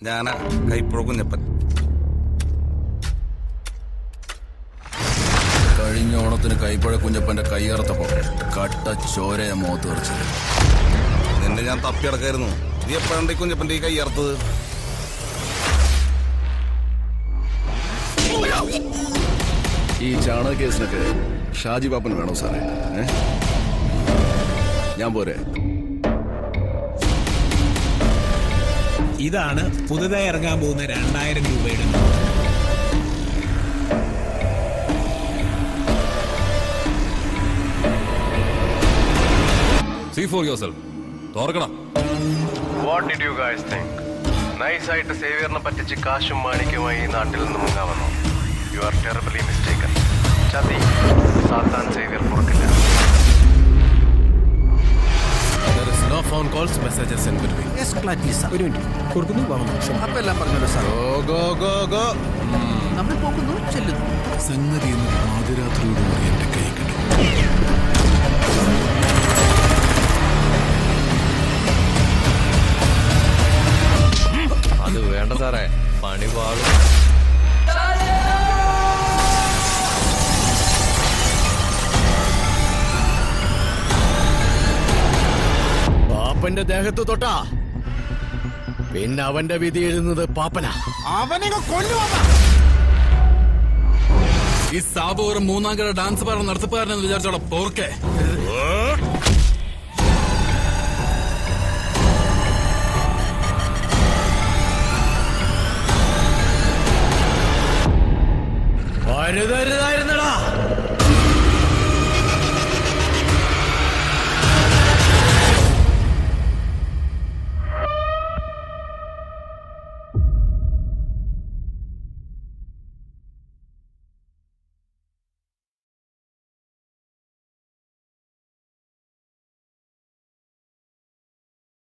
ഞാനാ കൈപ്പുഴ കുഞ്ഞപ്പൻ കഴിഞ്ഞ ഓണത്തിന് കൈപ്പഴ കുഞ്ഞപ്പന്റെ കൈയറുത്തപ്പോ കട്ട ചോരയ മുഖത്ത് തെറിച്ചത് നിന്നെ ഞാൻ തപ്പിയടക്കായിരുന്നു നീ എപ്പോഴാണ് ഈ കുഞ്ഞപ്പന്റെ ഈ കൈയറുത്തത് ഈ ചാണക കേസിനൊക്കെ ഷാജി പാപ്പൻ വേണോ സാറേ ഏ? ഞാൻ പോരെ ഇതാണ് പുതുതായി ഇറങ്ങാൻ പോകുന്ന രണ്ടായിരം രൂപയുടെ note see for yourself തോർക്കണം what did you guys think നൈസായിട്ട് സേവിയറിനെ പറ്റിച്ച് കാശും മാണിക്യമായി ഈ നാട്ടിൽ നിന്ന് മുങ്ങാവുന്നു യു ആർ ടെറബിളി മിസ്റ്റേക്കൻ ചതി സാത്താൻ സേവിയർ പുറക്കില്ല no phone calls messages and ഒരു മിനിറ്റ് കൊടുക്കുന്നു വാങ്ങുന്നു അപ്പൊ എല്ലാം പറഞ്ഞല്ലോ സാർ ഗോ ഗോ ഗോ നമ്മൾ പോകുന്നു ചെല്ലുന്നു സംഗതി എന്ന് പാതിരാത്രിയോട് കൂടി എന്റെ കൈ കിട്ടും അത് വേണ്ട സാറേ പണി പാളും പാപ്പന്റെ ദേഹത്ത് തൊട്ടാ പിന്നെ അവന്റെ വിധി എഴുതുന്നത് പാപ്പനാ ഈ സാബു ഒരു മൂന്നാം കട ഡാൻസ് പാടുന്ന നടത്തിപ്പാരനെന്ന് വിചാരിച്ചോളാം പോർക്കെ അരുതരുതായിരുന്നടാ